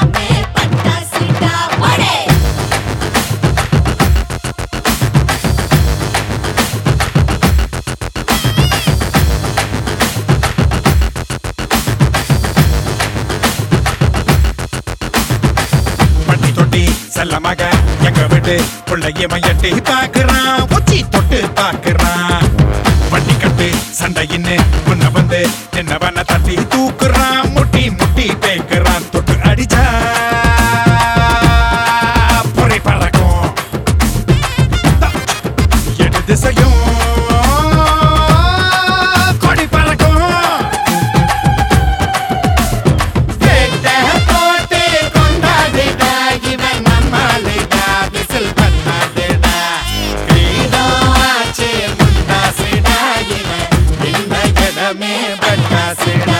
இடமே பட்டாசுடா போடே பட்டி தொட்டி செல்லமாக எங்க வீட்டு பிள்ளைய எட்டி பாக்குறான் உச்சி தொட்டு பாக்குறான் பட்டி கட்டு சண்டையின்னு முன்ன வந்து என்னவன தட்டி தூக்குறான் முட்டி முட்டி பேக்குறான் தொட்டு அடிச்சா பொறை பறக்கும் எடு திசையும் கொடி பறக்கும் வேட்டை போட்டு கொண்டாடுடா, இவன் நம்மாளுடா, விசில் பண்ணாதுடா. கிரீடம் ஆச்சு முண்டாசுடா, இவன் இந்த இடமே பட்டாசுடா.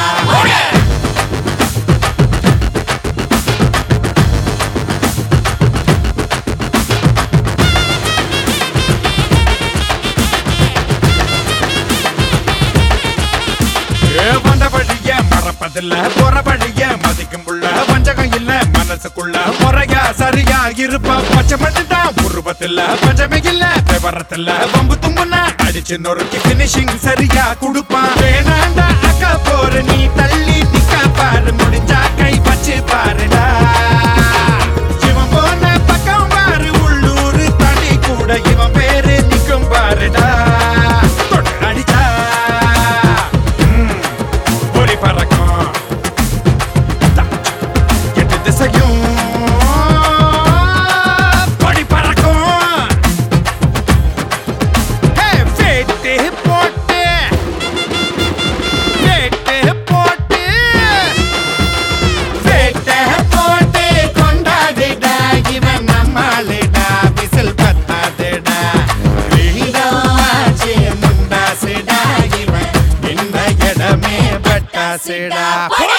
ஏ, வந்த வழிய மறப்பதில்ல போற வழிய மதிக்கும் உள்ள வஞ்சகம் இல்ல மனசுக்குள்ள முறையா சரியா இருப்பா பச்சை மட்டும்தான் உருவத்தில்ல பஞ்சமே இல்ல விவரத்தில்ல வம்பு தும்புனா அடிச்சு நொறுக்கி பினிஷிங் சரியா குடுப்பான் வேணாண்டா அக்கா போற நீ தள்ளி நிக்க பாரு முடிஞ்சா கை வச்சு பாருடா இவன் போன பக்கம் பாரு உள்ளூர் தாண்டி கூட இவன் பேரு நிக்கும் பாருடா தொட்டு அடிச்சா ம், ஒளி பறக்கும் எட்டு திசையும் கொடி பறக்கும் ஹே, வேட்டு போட்டு வேட்டு போட்டு வேட்டை போட்டு கொண்டாடுடா இவன் நம்மாளுடா விசில் பத்தாதுடா வீரம் ஆச்சு முண்டாசுடா இவன் இந்த இடமே பட்டாசுடா